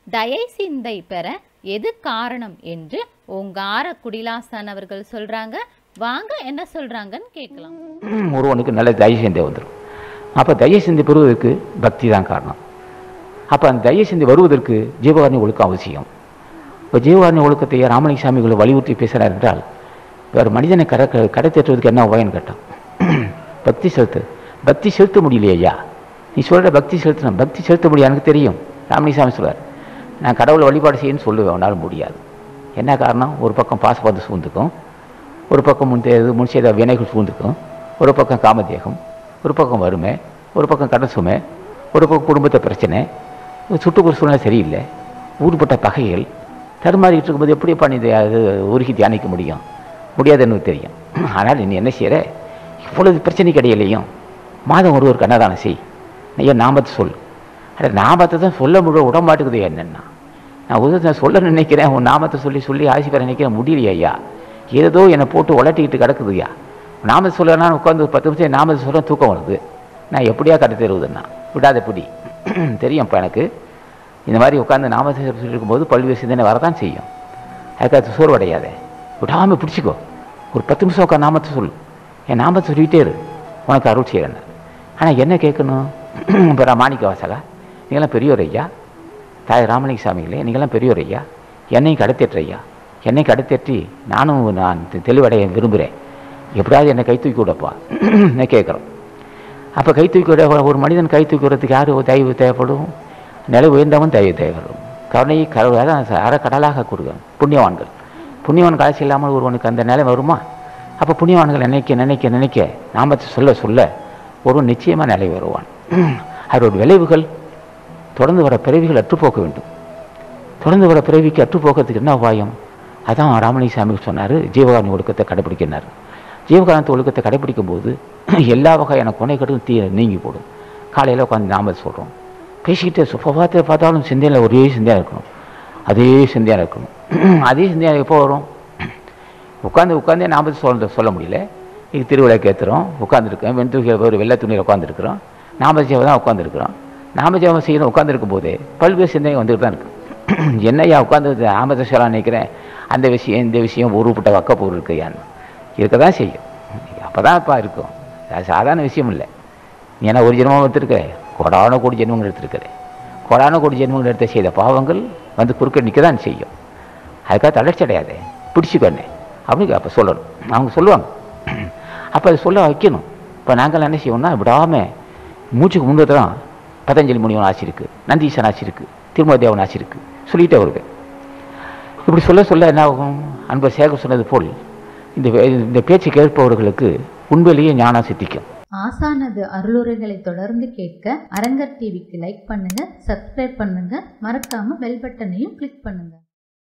தயை சிந்தை பெற எது காரணம் என்று ஓங்கார குடிலாசன் அவர்கள் சொல்றாங்க வாங்க என்ன சொல்றாங்கன்னு கேட்கலாம் ஒருவனுக்கு நல்ல தய சிந்தை வந்துடும் அப்போ தய சிந்தை பெறுவதற்கு பக்தி தான் காரணம் அப்போ அந்த தய சிந்தை வருவதற்கு ஜீவகாரணி ஒழுக்கம் அவசியம் இப்போ ஜீவகாரணி ஒழுக்கத்தை ராமலிங்க சாமிகள் வலியுறுத்தி பேசுகிறார் என்றால் வேறு மனிதனை கடை கடை தேற்றுவதற்கு என்ன உபாயம் கேட்டோம் பக்தி செலுத்து பக்தி செலுத்த முடியலையே ஐயா நீ சொல்கிற பக்தி செலுத்தணும் பக்தி செலுத்த முடியும் எனக்கு தெரியும் ராமலிங்க சாமி சொல்வார் நான் கடவுளை வழிபாடு செய்யணும்னு சொல்லுவேன் உன்னால் முடியாது என்ன காரணம் ஒரு பக்கம் பாசபாத சூழ்ந்துக்கும் ஒரு பக்கம் முன் இது முன் செய்த வினைகள் சூழ்ந்துக்கும் ஒரு பக்கம் காமதேகம் ஒரு பக்கம் வறுமை ஒரு பக்கம் கடன் சுமை ஒரு பக்கம் குடும்பத்தை பிரச்சனை சுற்றுப்புற சூழ்நிலை சரியில்லை ஊடுபட்ட பகைகள் தடுமாறிட்டு இருக்கும்போது எப்படி பண்ணி இதை அது உருகி தியானிக்க முடியும் முடியாதுன்னு தெரியும் ஆனால் நீ என்ன செய்கிற இவ்வளவு பிரச்சனைக்கு இடையிலையும் மாதம் ஒரு ஒரு கண்ணதானம் செய் ஐயா நாமத்தை சொல் அட நாமத்தை தான் சொல்ல முடிய விட மாட்டேங்குது என்னென்னா நான் உதவி சொல்ல நினைக்கிறேன் உன் நாமத்தை சொல்லி சொல்லி ஆசி பெற நினைக்கிறேன் முடியலையா ஐயா ஏதோ என்னை போட்டு உலட்டிக்கிட்டு கிடக்குதுயா நாமத்தை சொல்லனா உட்காந்து ஒரு பத்து நிமிஷம் நாமத்தை சொல்ல தூக்கம் வருது நான் எப்படியா கடை தருவதுன்னா விடாத பிடி தெரியும்ப்பா எனக்கு இந்த மாதிரி உட்காந்து நாமத்தை சொல்லியிருக்கும் போது பல்வேறு சிந்தனை வரதான் செய்யும் அதுக்காக சோர்வடையாத விடாமல் பிடிச்சிக்கோ ஒரு பத்து நிமிஷம் உட்காந்து நாமத்தை சொல்லு என் நாமத்தை சொல்லிக்கிட்டே இரு உனக்கு அருள் செய்கிறேன் ஆனால் என்ன கேட்கணும் இப்போ மாணிக்க வாசகா நீங்களாம் பெரியோர் ஐயா தாய் ராமலிங்க சாமிகளே நீங்களாம் பெரியோர் ஐயா என்னையும் கடத்தேற்ற ஐயா என்னை கடத்தேற்றி நானும் நான் தெ- தெளிவடைய விரும்புகிறேன் எப்படியாவது என்னை கை தூக்கி விடப்பா நான் கேட்குறோம் அப்போ கை தூக்கி விட ஒரு மனிதன் கை தூக்கி விடுறதுக்கு யார் தயவு தேவைப்படும் நிலை உயர்ந்தவன் தயவு தேவைப்படும் கருணை கடவுளாக அறக்கடலாக கொடுக்கணும் புண்ணியவான்கள் புண்ணியவான் காட்சி இல்லாமல் ஒருவனுக்கு அந்த நிலை வருமா அப்போ புண்ணியவான்கள் நினைக்க நினைக்க நினைக்க நாமத்தை சொல்ல சொல்ல ஒருவன் நிச்சயமாக நிலை வருவான் அதோட விளைவுகள் தொடர்ந்து வர பிறவிகள் அற்றுப்போக்க வேண்டும் தொடர்ந்து வர பிறவிக்கு அற்றுப்போக்கிறதுக்கு என்ன உபாயம் அதான் ராமலிங்க சாமி சொன்னார் ஜீவகாரணி ஒழுக்கத்தை கடைப்பிடிக்கினார் ஜீவகாரணத்து ஒழுக்கத்தை கடைப்பிடிக்கும் போது எல்லா வகையான கொனைகளும் தீ நீங்கி போடும் காலையில் உட்காந்து நாமத்தை சொல்கிறோம் பேசிக்கிட்டே சுப்பபாத்தை பார்த்தாலும் சிந்தையில் ஒரே சிந்தையாக இருக்கணும் அதே சிந்தையாக இருக்கணும் அதே சிந்தையாக எப்போ வரும் உட்காந்து உட்காந்தே நாமத்தை சொல்ல சொல்ல முடியல இது திருவிழாக்கு ஏற்றுறோம் உட்காந்துருக்கேன் வெண்துகை ஒரு வெள்ளை துணியில் உட்காந்துருக்குறோம் நாமஜேவம் தான் உட்காந்துருக்குறோம் நாமஜேவம் செய்யணும் உட்காந்துருக்கும் போதே பல்வேறு சிந்தனை வந்துட்டு தான் இருக்கு என்னையா உட்காந்து நாமத்தை சொல்ல நினைக்கிறேன் அந்த விஷயம் இந்த விஷயம் உருவப்பட்ட வக்கப்பூர் இருக்கையான்னு இருக்க தான் செய்யும் அப்போ தான் இப்போ இருக்கும் அது சாதாரண விஷயம் இல்லை நீ என்ன ஒரு ஜென்மம் எடுத்திருக்க கொடான கோடி ஜென்மங்கள் எடுத்திருக்கிற கொடான கோடி ஜென்மங்கள் எடுத்த செய்த பாவங்கள் வந்து குறுக்க நிற்க தான் செய்யும் அதுக்காக தளர்ச்சி அடையாதே பிடிச்சிக்கண்ணே அப்படின்னு அப்போ சொல்லணும் அவங்க சொல்லுவாங்க அப்போ அதை சொல்ல வைக்கணும் இப்போ நாங்கள் என்ன செய்வோம்னா விடாமல் மூச்சுக்கு முன்னே தான் பதஞ்சலி முனிவன் ஆசி இருக்குது நந்தீசன் ஆசி இருக்குது திருமதி தேவன் ஆசி இருக்குது சொல்லிகிட்டே வருவேன் இப்படி சொல்ல சொல்ல என்ன ஆகும் அன்பர் சேகர் சொன்னது போல் இந்த வே- இந்த பேச்சு கேட்பவர்களுக்கு உண்மையிலேயே ஞானம் சித்திக்கும் ஆசானது அருளுரைகளை தொடர்ந்து கேட்க அரங்கர் டிவிக்கு லைக் பண்ணுங்க சப்ஸ்கிரைப் பண்ணுங்க மறக்காம பெல் பட்டனையும் கிளிக் பண்ணுங்க